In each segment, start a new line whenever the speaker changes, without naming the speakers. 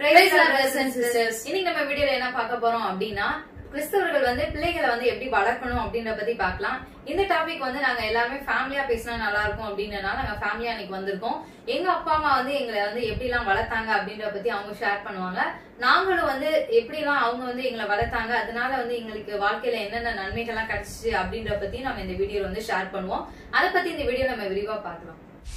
Praise the brothers and sisters. இன்னைக்கு நம்ம வீடியோல என்ன பார்க்க போறோம் அப்படின்னா கிறிஸ்தவர்கள் வந்து பிள்ளைகளை வந்து எப்படி வளர்க்கணும் அப்படின்ற பத்தி பார்க்கலாம் இந்த டாபிக் வந்து நாங்க எல்லாருமே ஃபேமிலியா பேசினா நல்லா இருக்கும் அப்படின்றனால நாங்க ஃபேமிலியா இன்னைக்கு வந்திருக்கோம் எங்க அப்பா அம்மா வந்து எங்களை வந்து எப்படி எல்லாம் வளர்த்தாங்க அப்படின்ற பத்தி அவங்க ஷேர் பண்ணுவாங்க நாங்களும் வந்து எப்படி எல்லாம் அவங்க வந்து எங்களை வளர்த்தாங்க அதனால வந்து எங்களுக்கு வாழ்க்கையில என்னென்ன நன்மைகள்லாம் கிடைச்சிச்சு அப்படின்ற பத்தி நம்ம இந்த வீடியோல வந்து ஷேர் பண்ணுவோம் அதை பத்தி இந்த வீடியோ நம்ம விரிவா பார்க்கலாம்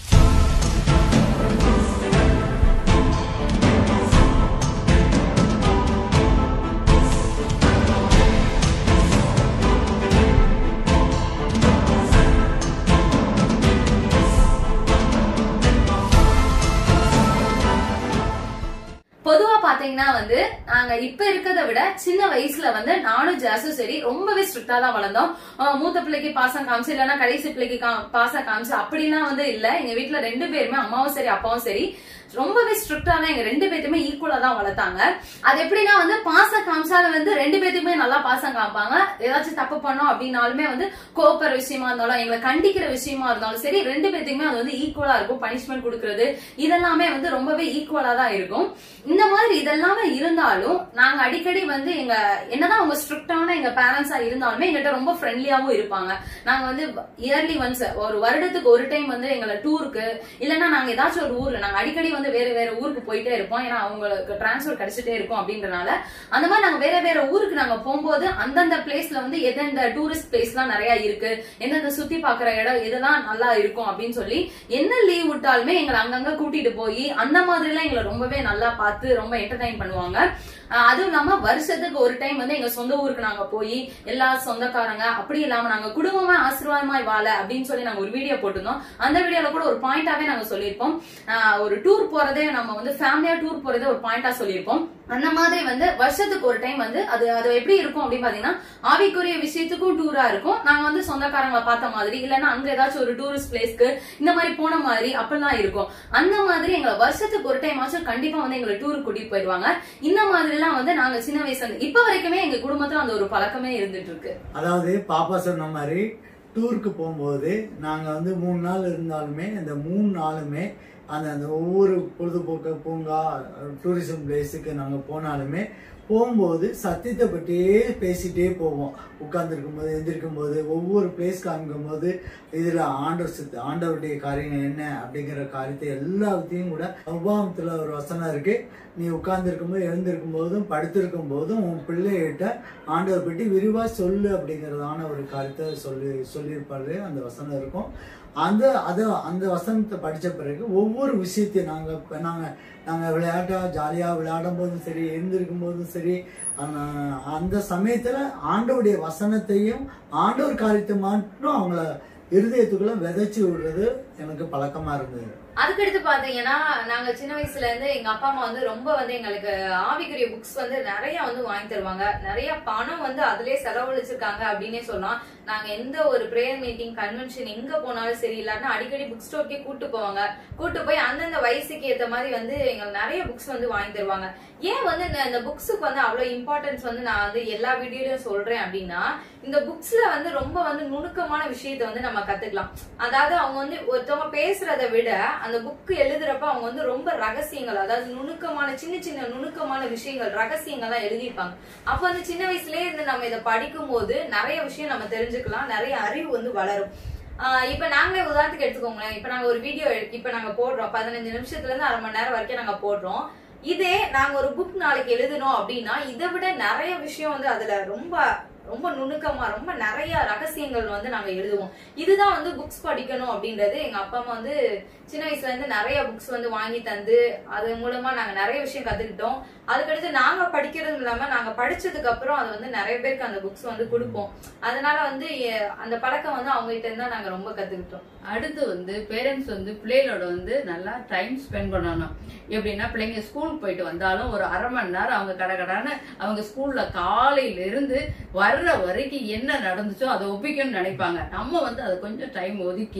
பொதுவா பாத்தீங்கன்னா வந்து நாங்க இப்ப இருக்கிறத விட சின்ன வயசுல வந்து நானும் ஜாஸும் சரி ரொம்பவே ஸ்ட்ரிக்டா தான் வளர்ந்தோம் அஹ் மூத்த பிள்ளைக்கு பாசம் காமிச்சு இல்லைன்னா கடைசி பிள்ளைக்கு கா- பாசம் காமிச்சு அப்படிலாம் வந்து இல்ல எங்க வீட்ல ரெண்டு பேருமே அம்மாவும் சரி அப்பாவும் சரி ரொம்பவே ஸ்ட்ரிக்டா தான் எங்க ரெண்டு பேத்துமே ஈக்குவலா தான் வளர்த்தாங்க அது எப்படின்னா வந்து பாசம் காமிச்சாலும் வந்து ரெண்டு பேத்துக்குமே நல்லா பாசம் காமிப்பாங்க ஏதாச்சும் தப்பு பண்ணோம் அப்படின்னாலுமே வந்து கோப்பற விஷயமா இருந்தாலும் எங்களை கண்டிக்கிற விஷயமா இருந்தாலும் சரி ரெண்டு பேத்துக்குமே அது வந்து ஈக்குவலா இருக்கும் பனிஷ்மெண்ட் கொடுக்கறது இதெல்லாமே வந்து ரொம்பவே ஈக்குவலா தான் இருக்கும் இந்த மாதிரி இதெல்லாமே இருந்தாலும் நாங்க அடிக்கடி வந்து எங்க என்னதான் அவங்க ஸ்ட்ரிக்டான எங்க பேரண்ட்ஸா இருந்தாலுமே எங்கள்கிட்ட ரொம்ப ஃப்ரெண்ட்லியாவும் இருப்பாங்க நாங்க வந்து இயர்லி ஒன்ஸ் ஒரு வருடத்துக்கு ஒரு டைம் வந்து எங்களை டூருக்கு இல்லைன்னா நாங்க ஏதாச்சும் ஒரு ஊர்ல நாங்க அடிக்கடி வந்து வேற வேற ஊருக்கு போயிட்டே இருப்போம் ஏன்னா அவங்களுக்கு டிரான்ஸ்ஃபர் கிடைச்சிட்டே இருக்கும் அப்படின்றனால அந்த மாதிரி நாங்க வேற வேற ஊருக்கு நாங்க போகும்போது அந்தந்த பிளேஸ்ல வந்து எந்தெந்த டூரிஸ்ட் பிளேஸ்லாம் நிறைய இருக்கு எந்தெந்த சுத்தி பாக்குற இடம் இதெல்லாம் நல்லா இருக்கும் அப்படின்னு சொல்லி என்ன லீவ் விட்டாலுமே எங்களை அங்கங்க கூட்டிட்டு போய் அந்த மாதிரி எல்லாம் எங்களை ரொம்பவே நல்லா பார்த்து ரொம்ப என்டர்டைன் பண்ணுவாங்க ஆஹ் அதுவும் இல்லாம வருஷத்துக்கு ஒரு டைம் வந்து எங்க சொந்த ஊருக்கு நாங்க போய் எல்லா சொந்தக்காரங்க அப்படி இல்லாம நாங்க குடும்பமா ஆசீர்வாதமாய் வாழ அப்படின்னு சொல்லி நாங்க ஒரு வீடியோ போட்டிருந்தோம் அந்த வீடியோல கூட ஒரு பாயிண்டாவே நாங்க சொல்லியிருப்போம் ஆஹ் ஒரு டூர் போறதே நம்ம வந்து ஃபேமிலியா டூர் போறதே ஒரு பாயிண்டா சொல்லியிருப்போம் அந்த மாதிரி வந்து வருஷத்துக்கு ஒரு டைம் வந்து அது அது எப்படி இருக்கும் அப்படின்னு பாத்தீங்கன்னா ஆவிக்குரிய விஷயத்துக்கும் டூரா இருக்கும் நாங்க வந்து சொந்தக்காரங்களை பார்த்த மாதிரி இல்லைன்னா அங்க ஏதாச்சும் ஒரு டூரிஸ்ட் பிளேஸ்க்கு இந்த மாதிரி போன மாதிரி அப்படிலாம் இருக்கும் அந்த மாதிரி எங்களை வருஷத்துக்கு ஒரு டைம் ஆச்சும் கண்டிப்பா வந்து எங்களை டூர் கூட்டிட்டு போயிடுவாங்க இந்த மாதிரி எல்லாம் வந்து நாங்க சின்ன வயசுல இருந்து இப்ப வரைக்குமே எங்க குடும்பத்துல அந்த ஒரு பழக்கமே இருந்துட்டு இருக்கு
அதாவது பாப்பா சொன்ன மாதிரி டூருக்கு போகும்போது நாங்கள் வந்து மூணு நாள் இருந்தாலுமே இந்த மூணு நாளுமே அந்த அந்த ஒவ்வொரு பொழுதுபோக்கு பூங்கா டூரிசம் பிளேஸுக்கு நாங்கள் போனாலுமே போகும்போது சத்தியத்தை பற்றியே பேசிட்டே போவோம் உட்கார்ந்துருக்கும் போது எந்திரிக்கும் போது ஒவ்வொரு பிளேஸ் காமிக்கும் போது இதில் ஆண்டவர் சித்து ஆண்டவருடைய காரியம் என்ன அப்படிங்கிற காரியத்தை எல்லாத்தையும் கூட உபாவத்தில் ஒரு வசனம் இருக்கு நீ உட்கார்ந்துருக்கும் போது எழுந்திருக்கும் போதும் படுத்திருக்கும் போதும் உன் பிள்ளைகிட்ட ஆண்டவர் பற்றி விரிவாக சொல்லு அப்படிங்கிறதான ஒரு கருத்தை சொல்லி சொல்லியிருப்பாரு அந்த வசனம் இருக்கும் அந்த அது அந்த வசனத்தை படித்த பிறகு ஒவ்வொரு விஷயத்தையும் நாங்கள் நாங்கள் நாங்கள் விளையாட்டா ஜாலியாக விளையாடும் போதும் சரி எழுந்திருக்கும் போதும் சரி அந்த- அந்த சமயத்தில் ஆண்டவருடைய வசனத்தையும் ஆண்டவர் காரியத்தை மட்டும் அவங்கள இருதயத்துக்குள்ள விதைச்சு விடுறது எனக்கு பழக்கமாக இருந்தது
அதுக்கடுத்து பாத்தீங்கன்னா நாங்க சின்ன வயசுல இருந்து எங்க அப்பா அம்மா வந்து ரொம்ப வந்து எங்களுக்கு ஆவிக்குரிய புக்ஸ் வந்து நிறைய வந்து வாங்கி தருவாங்க நிறைய பணம் வந்து அதுலயே செலவழிச்சிருக்காங்க அப்படின்னே சொல்லலாம் நாங்க எந்த ஒரு பிரேயர் மீட்டிங் கன்வென்ஷன் எங்க போனாலும் சரி இல்லாட்டினா அடிக்கடி புக் ஸ்டோர்க்கே கூட்டு போவாங்க கூட்டு போய் அந்தந்த வயசுக்கு ஏத்த மாதிரி வந்து எங்களுக்கு நிறைய புக்ஸ் வந்து வாங்கி தருவாங்க ஏன் வந்து இந்த- இந்த புக்ஸுக்கு வந்து அவ்வளவு இம்பார்ட்டன்ஸ் வந்து நான் வந்து எல்லா வீடியோலயும் சொல்றேன் அப்படின்னா இந்த புக்ஸ்ல வந்து ரொம்ப வந்து நுணுக்கமான விஷயத்தை வந்து நம்ம கத்துக்கலாம் அதாவது அவங்க வந்து ஒருத்தவங்க பேசுறதை விட அந்த புக் எழுதுறப்ப அவங்க வந்து ரொம்ப ரகசியங்கள் அதாவது நுணுக்கமான சின்ன சின்ன நுணுக்கமான விஷயங்கள் ரகசியங்கள்லாம் எழுதியிருப்பாங்க அப்ப வந்து சின்ன வயசுலயே இருந்து நம்ம இதை படிக்கும் போது நிறைய விஷயம் நம்ம தெரிஞ்சுக்கலாம் நிறைய அறிவு வந்து வளரும் ஆஹ் இப்ப நாங்களே உதாரணத்துக்கு எடுத்துக்கோங்களேன் இப்ப நாங்க ஒரு வீடியோ இப்ப நாங்க போடுறோம் பதினஞ்சு நிமிஷத்துல இருந்து அரை மணி நேரம் வரைக்கும் நாங்க போடுறோம் இதே நாங்க ஒரு புக் நாளைக்கு எழுதணும் அப்படின்னா இதை விட நிறைய விஷயம் வந்து அதுல ரொம்ப ரொம்ப நுணுக்கமா ரொம்ப நிறைய ரகசியங்கள் வந்து நாங்க எழுதுவோம் இதுதான் வந்து புக்ஸ் படிக்கணும் அப்படின்றது எங்க அப்பா அம்மா வந்து சின்ன வயசுல இருந்து நிறைய புக்ஸ் வந்து வாங்கி தந்து அது மூலமா நாங்க நிறைய விஷயம் கத்துக்கிட்டோம் அதுக்கடுத்து நாங்க படிக்கிறது இல்லாம நாங்க படிச்சதுக்கு அப்புறம் அது வந்து நிறைய பேருக்கு அந்த புக்ஸ் வந்து கொடுப்போம் அதனால வந்து எ- அந்த பழக்கம் வந்து அவங்க கிட்ட இருந்தா நாங்க ரொம்ப கத்துக்கிட்டோம்
அடுத்து வந்து பேரண்ட்ஸ் வந்து பிள்ளைகளோட வந்து நல்லா டைம் ஸ்பெண்ட் பண்ணணும் எப்படின்னா பிள்ளைங்க ஸ்கூலுக்கு போயிட்டு வந்தாலும் ஒரு அரை மணி நேரம் அவங்க கடகடான்னு அவங்க ஸ்கூல்ல காலையில இருந்து வர்ற வரைக்கும் என்ன நடந்துச்சோ அதை ஒப்பிக்கணும்னு நினைப்பாங்க நம்ம வந்து அதை கொஞ்சம் டைம் ஒதுக்கி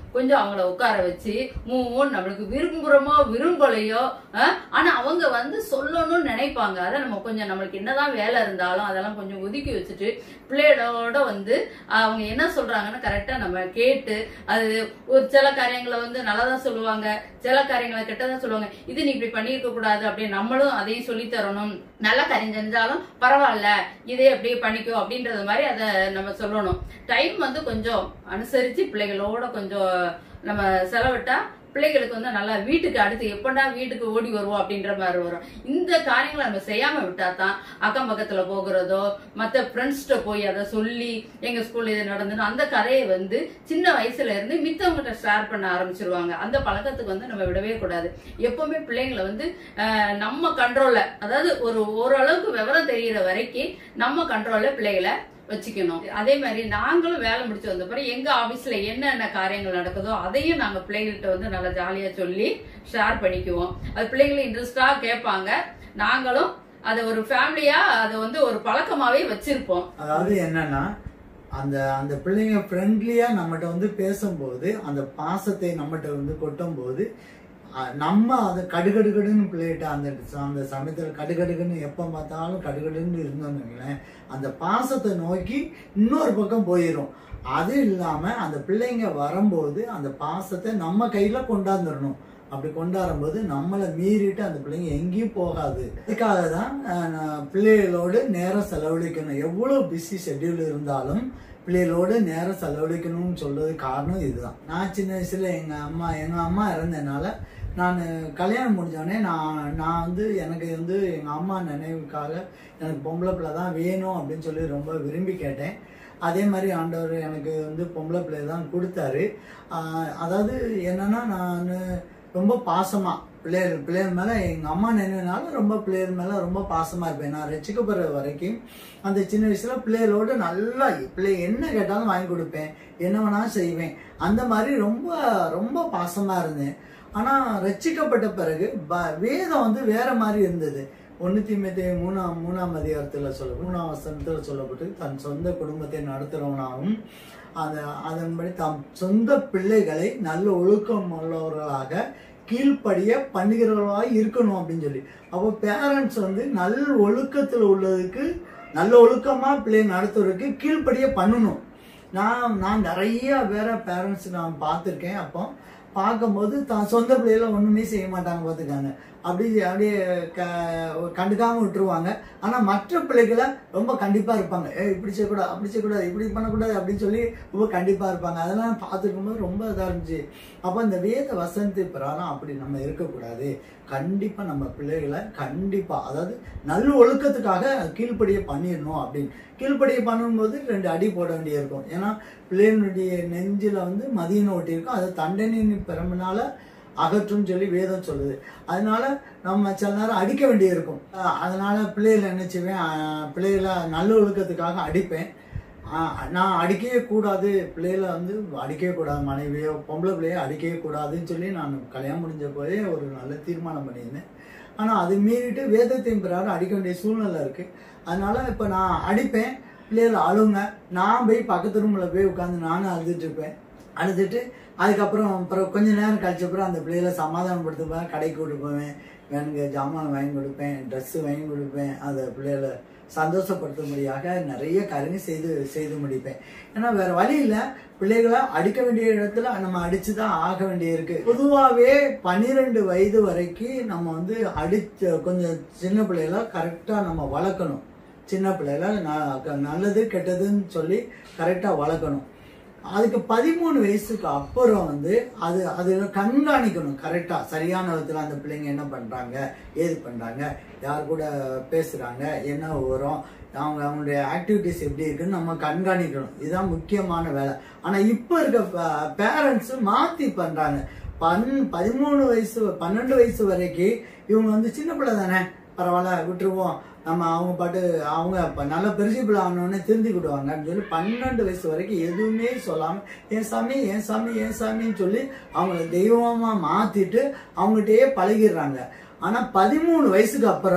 கொஞ்சம் அவங்கள உட்கார வச்சு மூணு நம்மளுக்கு விரும்புறோமோ விரும்பலையோ அஹ், ஆனா அவங்க வந்து சொல்லணும்னு நினைப்பாங்க அதை நம்ம கொஞ்சம் நம்மளுக்கு என்னதான் வேலை இருந்தாலும் அதெல்லாம் கொஞ்சம் ஒதுக்கி வச்சுட்டு பிள்ளைகளோட வந்து அவங்க என்ன சொல்றாங்கன்னு கரெக்டா நம்ம கேட்டு அது ஒரு சில காரியங்களை வந்து நல்லதா சொல்லுவாங்க சில காரியங்களை கெட்டதா சொல்லுவாங்க இது நீ இப்படி பண்ணியிருக்க கூடாது அப்படின்னு நம்மளும் அதையும் சொல்லி தரணும் நல்ல காரியம் செஞ்சாலும் பரவாயில்ல இதே அப்படியே பண்ணிக்கோ அப்படின்றது மாதிரி அதை நம்ம சொல்லணும் டைம் வந்து கொஞ்சம் அனுசரிச்சு பிள்ளைகளோட கொஞ்சம் நம்ம செலவிட்டா பிள்ளைகளுக்கு வந்து நல்லா வீட்டுக்கு அடுத்து எப்படா வீட்டுக்கு ஓடி வருவோம் அப்படின்ற மாதிரி வரும் இந்த காரியங்களை நம்ம செய்யாம விட்டா தான் அக்கம் பக்கத்துல போகிறதோ மத்த ஃப்ரெண்ட்ஸ்கிட்ட போய் அதை சொல்லி எங்க ஸ்கூல்ல இது நடந்ததுன்னு அந்த கதையை வந்து சின்ன வயசுல இருந்து மித்தவங்ககிட்ட ஷேர் பண்ண ஆரம்பிச்சிருவாங்க அந்த பழக்கத்துக்கு வந்து நம்ம விடவே கூடாது எப்பவுமே பிள்ளைங்களை வந்து அஹ், நம்ம கண்ட்ரோல்ல அதாவது ஒரு ஓரளவுக்கு விவரம் தெரியிற வரைக்கும் நம்ம கண்ட்ரோல்ல பிள்ளைகளை வச்சுக்கணும் அதே மாதிரி நாங்களும் வேலை முடிச்சு வந்த பிறகு எங்க ஆபீஸ்ல என்னென்ன காரியங்கள் நடக்குதோ அதையும் நாங்க பிள்ளைகள்கிட்ட வந்து நல்லா ஜாலியா சொல்லி ஷேர் பண்ணிக்குவோம் அது பிள்ளைங்களும் இன்ட்ரெஸ்டா கேட்பாங்க நாங்களும் அதை ஒரு ஃபேமிலியா அதை வந்து ஒரு பழக்கமாவே வச்சிருப்போம்
அதாவது என்னன்னா அந்த அந்த பிள்ளைங்க ஃப்ரெண்ட்லியா நம்மகிட்ட வந்து பேசும்போது அந்த பாசத்தை நம்மகிட்ட வந்து கொட்டும் போது அஹ், நம்ம அதை கடுகடுகடுன்னு பிள்ளைகிட்ட அந்த அந்த சமயத்தில் கடுகடுகுன்னு எப்போ பார்த்தாலும் கடுகடுன்னு இருந்தோம்னு வைங்களேன் அந்த பாசத்தை நோக்கி இன்னொரு பக்கம் போயிடும் அது இல்லாம அந்த பிள்ளைங்க வரும்போது அந்த பாசத்தை நம்ம கையில கொண்டாந்துடணும் அப்படி கொண்டாடும்போது நம்மளை மீறிட்டு அந்த பிள்ளைங்க எங்கேயும் போகாது இதுக்காக தான் அஹ், நான் பிள்ளைகளோடு நேரம் செலவழிக்கணும் எவ்வளவு பிஸி ஷெட்யூல் இருந்தாலும் பிள்ளைகளோடு நேரம் செலவழிக்கணும்னு சொல்றது காரணம் இதுதான் நான் சின்ன வயசுல எங்க அம்மா எங்க அம்மா இறந்தனால நான் கல்யாணம் முடிஞ்சோடனே நான் நான் வந்து எனக்கு வந்து எங்க அம்மா நினைவுக்காக எனக்கு பொம்பளை பிள்ளை தான் வேணும் அப்படின்னு சொல்லி ரொம்ப விரும்பி கேட்டேன் அதே மாதிரி ஆண்டவர் எனக்கு வந்து பொம்பளை பிள்ளை தான் கொடுத்தாரு ஆஹ் அதாவது என்னன்னா நான் ரொம்ப பாசமா பிள்ளைகள் பிள்ளைகள் மேல எங்க அம்மா நினைவுனால ரொம்ப பிள்ளைகள் மேல ரொம்ப பாசமா இருப்பேன் நான் ரசிக்கப்படுற வரைக்கும் அந்த சின்ன வயசுல பிள்ளைகளோட நல்லா பிள்ளை என்ன கேட்டாலும் வாங்கி கொடுப்பேன் என்ன வேணாலும் செய்வேன் அந்த மாதிரி ரொம்ப ரொம்ப பாசமா இருந்தேன் ஆனா ரட்சிக்கப்பட்ட பிறகு ப- வேதம் வந்து வேற மாதிரி இருந்தது ஒன்னு தீமத்தை மூணாம் மூணாம் அதிகாரத்துல சொல்ல மூணாம் வசனத்துல சொல்லப்பட்டு தன் சொந்த குடும்பத்தை நடத்துறவனாகவும் அந்த அதன்படி தம் சொந்த பிள்ளைகளை நல்ல ஒழுக்கம் உள்ளவர்களாக கீழ்ப்படிய பண்ணுகிறவர்களாக இருக்கணும் அப்படின்னு சொல்லி அப்போ பேரண்ட்ஸ் வந்து நல்ல ஒழுக்கத்துல உள்ளதுக்கு நல்ல ஒழுக்கமா பிள்ளை நடத்துறதுக்கு கீழ்ப்படிய பண்ணணும் நான் நான் நிறைய வேற பேரண்ட்ஸ் நான் பார்த்துருக்கேன் அப்போ பார்க்கும்போது தான் சொந்த பிள்ளைகளை ஒண்ணுமே செய்ய மாட்டாங்க பார்த்துக்காங்க அப்படி அப்படியே க கண்டுக்காம விட்டுருவாங்க ஆனா மற்ற பிள்ளைகளை ரொம்ப கண்டிப்பா இருப்பாங்க ஏ இப்படி செய்யக்கூடாது அப்படி செய்யக்கூடாது இப்படி பண்ணக்கூடாது அப்படின்னு சொல்லி ரொம்ப கண்டிப்பா இருப்பாங்க அதெல்லாம் பார்த்துருக்கும் போது ரொம்ப இதா இருந்துச்சு அப்ப இந்த வேத வசந்தி பிரகாரம் அப்படி நம்ம இருக்கக்கூடாது கண்டிப்பா நம்ம பிள்ளைகளை கண்டிப்பா அதாவது நல்ல ஒழுக்கத்துக்காக கீழ்ப்படிய பண்ணிடணும் அப்படின்னு கீழ்ப்படிய பண்ணும்போது ரெண்டு அடி போட வேண்டியிருக்கும் ஏன்னா பிள்ளைகளுடைய நெஞ்சில வந்து மதியம் ஒட்டி இருக்கும் அது தண்டனையின் பிறமினால அகற்றும்னு சொல்லி வேதம் சொல்லுது அதனால நம்ம சில நேரம் அடிக்க வேண்டியிருக்கும் அஹ் அதனால பிள்ளைகளை என்ன செய்வேன் அஹ் பிள்ளைகளை நல்ல ஒழுக்கத்துக்காக அடிப்பேன் அஹ் நான் அடிக்கவே கூடாது பிள்ளைகளை வந்து அடிக்கவே கூடாது மனைவியோ பொம்பளை பிள்ளையோ அடிக்கவே கூடாதுன்னு சொல்லி நான் கல்யாணம் முடிஞ்ச போதே ஒரு நல்ல தீர்மானம் பண்ணியிருந்தேன் ஆனால் அது மீறிட்டு வேதத்தின் பிரகாரம் அடிக்க வேண்டிய சூழ்நிலை இருக்கு அதனால இப்போ நான் அடிப்பேன் பிள்ளைகளை அழுங்க நான் போய் பக்கத்து ரூமில் போய் உட்காந்து நானும் அழுதுட்டு இருப்பேன் அழுதுட்டு அதுக்கப்புறம் அப்புறம் கொஞ்ச நேரம் கழிச்ச அப்புறம் அந்த பிள்ளைகளை சமாதானப்படுத்துவேன் கடைக்கு கூட்டு போவேன் எனக்கு ஜாமான் வாங்கி கொடுப்பேன் ட்ரெஸ்ஸு வாங்கி கொடுப்பேன் அந்த பிள்ளைகளை சந்தோஷப்படுத்தும்படியாக நிறைய காரியங்கள் செய்து செய்து முடிப்பேன் ஏன்னா வேற வழி இல்லை பிள்ளைகளை அடிக்க வேண்டிய இடத்துல நம்ம அடிச்சு தான் ஆக வேண்டிய இருக்கு பொதுவாகவே பன்னிரெண்டு வயது வரைக்கும் நம்ம வந்து அடிச்ச கொஞ்சம் சின்ன பிள்ளைகளை கரெக்டாக நம்ம வளர்க்கணும் சின்ன பிள்ளைகளை ந- நல்லது கெட்டதுன்னு சொல்லி கரெக்டாக வளர்க்கணும் அதுக்கு பதிமூணு வயசுக்கு அப்புறம் வந்து அது அது கண்காணிக்கணும் கரெக்டா சரியான விதத்துல அந்த பிள்ளைங்க என்ன பண்றாங்க ஏது பண்றாங்க யார் கூட பேசுறாங்க என்ன வரும் அவங்க அவங்களுடைய ஆக்டிவிட்டிஸ் எப்படி இருக்குன்னு நம்ம கண்காணிக்கணும் இதுதான் முக்கியமான வேலை ஆனா இப்ப இருக்க பேரண்ட்ஸ் மாத்தி பண்றாங்க பன் பதிமூணு வயசு பன்னெண்டு வயசு வரைக்கும் இவங்க வந்து சின்ன பிள்ளை தானே பரவாயில்ல விட்டுருவோம் நம்ம அவங்க பாட்டு அவங்க இப்ப நல்ல பெருசு பிள்ளை ஆனோடனே திருந்திக்கிடுவாங்கன்னு சொல்லி பன்னெண்டு வயசு வரைக்கும் எதுவுமே சொல்லாம என் சாமி என் சாமி என் சாமின்னு சொல்லி அவங்கள தெய்வமா மாத்திட்டு அவங்ககிட்டயே பழகிடுறாங்க ஆனா பதிமூணு வயசுக்கு அப்புறம்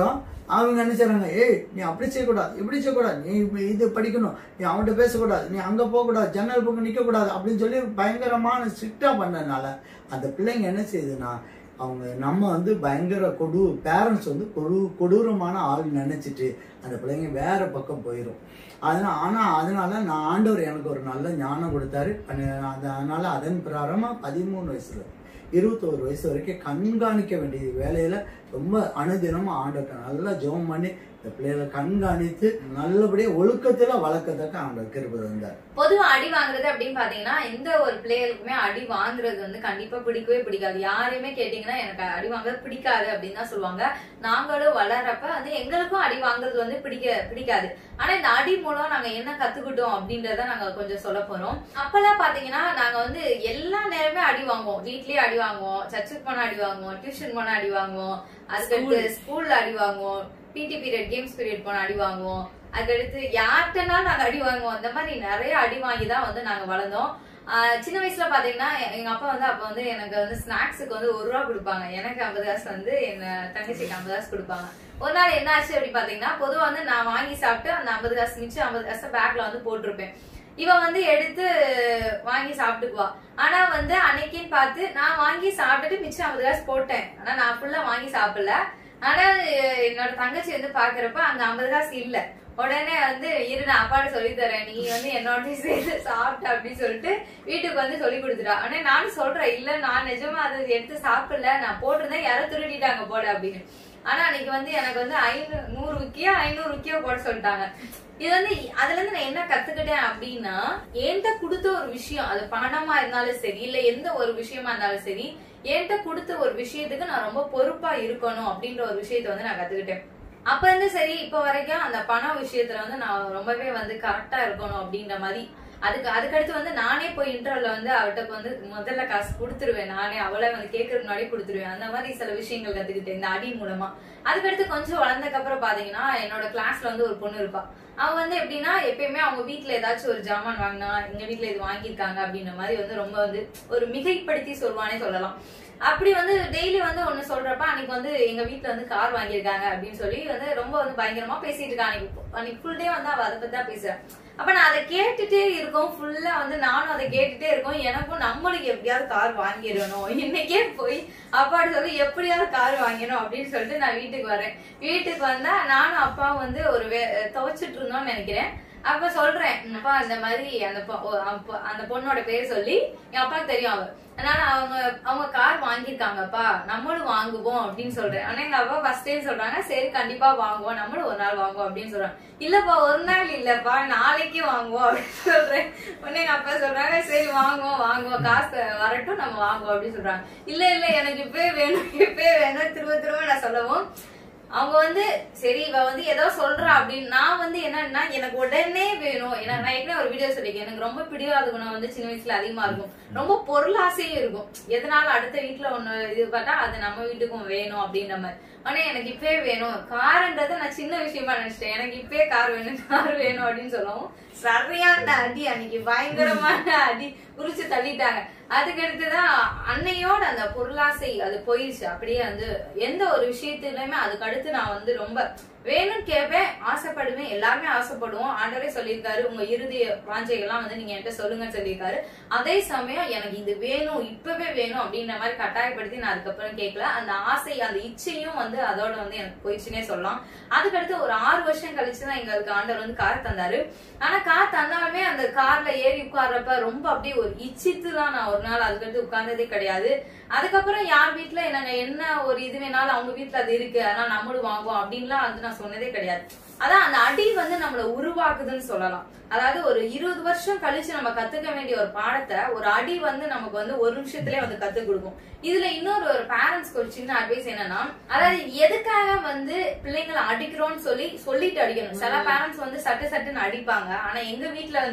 அவங்க நினைச்சாங்க ஏய் நீ அப்படி செய்யக்கூடாது இப்படி செய்யக்கூடாது நீ இப்ப இது படிக்கணும் நீ அவன்கிட்ட பேசக்கூடாது நீ அங்க போகக்கூடாது ஜன்னல் பக்கம் நிக்க கூடாது அப்படின்னு சொல்லி பயங்கரமான ஸ்ட்ரிக்டா பண்ணனால அந்த பிள்ளைங்க என்ன செய்யுதுன்னா அவங்க நம்ம வந்து பயங்கர கொடு பேரண்ட்ஸ் வந்து கொடு கொடூரமான ஆள் நினைச்சிட்டு அந்த பிள்ளைங்க வேற பக்கம் போயிடும் அதனால ஆனா அதனால நான் ஆண்டவர் எனக்கு ஒரு நல்ல ஞானம் கொடுத்தாரு பண்ண- அது- அதனால அதன் பிரகாரமா பதிமூணு வயசுல இருபத்தோரு வயசு வரைக்கும் கண்காணிக்க வேண்டிய வேலையில ரொம்ப அனுதினமும் ஆண்டவர்கிட்ட நல்லா ஜெபம் பண்ணி இந்த பிள்ளைகளை கண்காணித்து நல்லபடியா ஒழுக்கத்துல வளர்க்கறதுக்கு ஆண்டவர் கிருபை வந்தார்
பொதுவா அடி வாங்குறது அப்படின்னு பாத்தீங்கன்னா எந்த ஒரு பிளேயருக்குமே அடி வாங்குறது வந்து கண்டிப்பா பிடிக்கவே பிடிக்காது யாரையுமே கேட்டீங்கன்னா எனக்கு அடி வாங்குறது பிடிக்காது அப்படின்னு தான் சொல்லுவாங்க நாங்களும் வளர்றப்ப வந்து எங்களுக்கும் அடி வாங்குறது வந்து பிடிக்க பிடிக்காது ஆனா இந்த அடி மூலம் நாங்க என்ன கத்துக்கிட்டோம் அப்படின்றத நாங்க கொஞ்சம் சொல்ல போறோம் அப்பெல்லாம் பாத்தீங்கன்னா நாங்க வந்து எல்லா நேரமே அடி வாங்குவோம் வீட்லயே அடி வாங்குவோம் சர்ச்சுக்கு போனா அடி வாங்குவோம் டியூஷன் போனா அடி வாங்குவோம் அதுக்கடுத்து ஸ்கூல்ல அடி வாங்குவோம் பிடி பீரியட் கேம்ஸ் பீரியட் போனா அடி வாங்குவோம் அதுக்கடுத்து யார்கிட்டனாலும் நாங்க அடி வாங்குவோம் அந்த மாதிரி நிறைய அடி வாங்கி தான் வந்து நாங்க வளர்ந்தோம் ஆஹ் சின்ன வயசுல பாத்தீங்கன்னா எங்க அப்பா வந்து அப்ப வந்து எனக்கு வந்து ஸ்நாக்ஸுக்கு வந்து ஒரு ரூபா கொடுப்பாங்க எனக்கு ஐம்பது காசு வந்து எங்க தங்கச்சிக்கு ஐம்பது காசு கொடுப்பாங்க ஒரு நாள் என்ன ஆச்சு அப்படி பாத்தீங்கன்னா பொதுவா வந்து நான் வாங்கி சாப்பிட்டு அந்த ஐம்பது காசு மிச்சம் ஐம்பது காசு பேக்ல வந்து போட்டிருப்பேன் இவ வந்து எடுத்து வாங்கி சாப்பிட்டுக்குவா ஆனா வந்து அன்னைக்குன்னு பார்த்து நான் வாங்கி சாப்பிட்டுட்டு மிச்சம் ஐம்பது காசு போட்டேன் ஆனா நான் ஃபுல்லா வாங்கி சாப்பிடல ஆனா அஹ் என்னோட தங்கச்சி வந்து பாக்குறப்ப அந்த ஐம்பது காசு இல்ல உடனே வந்து இரு நான் அப்பாட்ட சொல்லி தரேன் நீ வந்து என்னோட சேர்த்து சாப்பிட்ட அப்படின்னு சொல்லிட்டு வீட்டுக்கு வந்து சொல்லி கொடுத்துட்டா ஆனா நானும் சொல்றேன் இல்ல நான் நிஜமா அதை எடுத்து சாப்பிடல நான் போட்டிருந்தேன் யாரோ திருடிட்டாங்க போட அப்படின்னு ஆனா அன்னைக்கு வந்து எனக்கு வந்து ஐநூறு நூறு விக்கியோ ஐநூறு விக்கியோ போட சொல்லிட்டாங்க இது வந்து அதுல இருந்து நான் என்ன கத்துக்கிட்டேன் அப்படின்னா என்கிட்ட கொடுத்த ஒரு விஷயம் அது பணமா இருந்தாலும் சரி இல்ல எந்த ஒரு விஷயமா இருந்தாலும் சரி என்கிட்ட கொடுத்த ஒரு விஷயத்துக்கு நான் ரொம்ப பொறுப்பா இருக்கணும் அப்படின்ற ஒரு விஷயத்த வந்து நான் கத்துக்கிட்டேன் அப்ப இருந்து சரி இப்ப வரைக்கும் அந்த பண விஷயத்துல வந்து நான் ரொம்பவே வந்து கரெக்டா இருக்கணும் அப்படின்ற மாதிரி அதுக்கு அதுக்கடுத்து வந்து நானே போய் இன்டர்வியூல வந்து அவர்கிட்ட வந்து முதல்ல காசு கொடுத்துருவேன் நானே அவளை வந்து கேட்கறதுக்கு முன்னாடி கொடுத்துருவேன் அந்த மாதிரி சில விஷயங்கள் கத்துக்கிட்டேன் இந்த அடி மூலமா அதுக்கடுத்து கொஞ்சம் வளர்ந்ததுக்கு அப்புறம் பாத்தீங்கன்னா என்னோட கிளாஸ்ல வந்து ஒரு பொண்ணு இருப்பா அவ வந்து எப்படின்னா எப்பயுமே அவங்க வீட்ல ஏதாச்சும் ஒரு ஜாமான் வாங்கினா எங்க வீட்ல இது வாங்கியிருக்காங்க அப்படின்ற மாதிரி வந்து ரொம்ப வந்து ஒரு மிகைப்படுத்தி சொல்வானே சொல்லலாம் அப்படி வந்து டெய்லி வந்து ஒண்ணு சொல்றப்ப அன்னைக்கு வந்து எங்க வீட்ல வந்து கார் வாங்கியிருக்காங்க அப்படின்னு சொல்லி வந்து ரொம்ப வந்து பயங்கரமா பேசிட்டு இருக்கா அன்னைக்கு அன்னைக்கு ஃபுல் டே வந்து அவ அதை பத்தி தான் பேசுறா அப்ப நான் அதை கேட்டுட்டே இருக்கோம் ஃபுல்லா வந்து நானும் அதை கேட்டுட்டே இருக்கோம் எனக்கும் நம்மளுக்கு எப்படியாவது கார் வாங்கிடணும் இன்னைக்கே போய் அப்பாட்ட சொல்லி எப்படியாவது கார் வாங்கணும் அப்படின்னு சொல்லிட்டு நான் வீட்டுக்கு வரேன் வீட்டுக்கு வந்தா நானும் அப்பாவும் வந்து ஒரு வே- துவைச்சிட்டு இருந்தோம்னு நினைக்கிறேன் அப்ப சொல்றேன் அப்பா அந்த மாதிரி அந்த பொ- ஓ, அப்ப- அந்த பொண்ணோட பேர் சொல்லி என் அப்பாவுக்கு தெரியும் அவ அதனால அவங்க அவங்க கார் வாங்கியிருக்காங்கப்பா நம்மளும் வாங்குவோம் அப்படின்னு சொல்றேன் ஆனா எங்க அப்பா ஃபர்ஸ்ட் டைம் சொல்றாங்க சரி கண்டிப்பா வாங்குவோம் நம்மளும் ஒரு நாள் வாங்குவோம் அப்படின்னு சொல்றாங்க இல்லப்பா ஒரு நாள் இல்லப்பா நாளைக்கு வாங்குவோம் அப்படின்னு சொல்றேன் உடனே எங்க அப்பா சொல்றாங்க சரி வாங்குவோம் வாங்குவோம் காசு வரட்டும் நம்ம வாங்குவோம் அப்படின்னு சொல்றாங்க இல்ல இல்ல எனக்கு இப்பவே வேணும் இப்பவே வேணும் திரும்ப திரும்ப நான் சொல்லவும் அவங்க வந்து சரி இவ வந்து ஏதோ சொல்றா அப்படின்னு நான் வந்து என்னன்னா எனக்கு உடனே வேணும் ஏன்னா நான் ஏற்கனவே ஒரு வீடியோ சொல்லிருக்கேன் எனக்கு ரொம்ப பிடிவாத குணம் வந்து சின்ன வயசுல அதிகமா இருக்கும் ரொம்ப பொருளாசையும் இருக்கும் எதனால அடுத்த வீட்டுல ஒண்ணு இது பார்த்தா அது நம்ம வீட்டுக்கும் வேணும் அப்படின்ற மாதிரி ஆனா எனக்கு இப்பவே வேணும் கார்ன்றதை நான் சின்ன விஷயமா நினைச்சிட்டேன் எனக்கு இப்பவே கார் வேணும் கார் வேணும் அப்படின்னு சொல்லவும் சரியான அடி அன்னைக்கு பயங்கரமான அடி உரிச்சு தள்ளிட்டாங்க அதுக்கடுத்துதான் அன்னையோட அந்த பொருளாசை அது போயிடுச்சு அப்படியே வந்து எந்த ஒரு விஷயத்திலுமே அதுக்கு அடுத்து நான் வந்து ரொம்ப வேணும்னு கேட்பேன் ஆசைப்படுவேன் எல்லாருமே ஆசைப்படுவோம் ஆண்டவரே சொல்லியிருக்காரு உங்க இறுதி வாஞ்சைகள்லாம் வந்து நீங்க என்கிட்ட சொல்லுங்கன்னு சொல்லியிருக்காரு அதே சமயம் எனக்கு இது வேணும் இப்பவே வேணும் அப்படின்ற மாதிரி கட்டாயப்படுத்தி நான் அதுக்கப்புறம் கேட்கல அந்த ஆசை அந்த இச்சையும் வந்து அதோட வந்து எனக்கு போயிடுச்சுன்னே சொல்லலாம் அதுக்கடுத்து ஒரு ஆறு வருஷம் கழிச்சுதான் எங்களுக்கு ஆண்டவர் வந்து கார் தந்தாரு ஆனா கார் தந்தாலுமே அந்த கார்ல ஏறி உட்கார்றப்ப ரொம்ப அப்படியே ஒரு இச்சித்து தான் நான் ஒரு நாள் அதுக்கடுத்து உட்கார்ந்ததே கிடையாது அதுக்கப்புறம் யார் வீட்ல நாங்க என்ன ஒரு இது வேணாலும் அவங்க வீட்ல அது இருக்கு அதனால நம்மளும் வாங்குவோம் அப்படின்லாம் வந்து நான் சொன்னதே கிடையாது அதான் அந்த அடி வந்து நம்மள உருவாக்குதுன்னு சொல்லலாம் அதாவது ஒரு இருபது வருஷம் கழிச்சு நம்ம கத்துக்க வேண்டிய ஒரு பாடத்தை ஒரு அடி வந்து நமக்கு வந்து ஒரு நிமிஷத்துலயே வந்து கத்து கொடுக்கும் இதுல இன்னொரு ஒரு பேரண்ட்ஸ்க்கு ஒரு சின்ன அட்வைஸ் என்னன்னா அதாவது எதுக்காக வந்து பிள்ளைங்களை அடிக்கிறோம்னு சொல்லி சொல்லிட்டு அடிக்கணும் சில பேரண்ட்ஸ் வந்து சட்டு சட்டுன்னு அடிப்பாங்க ஆனா எங்க வீட்ல வந்து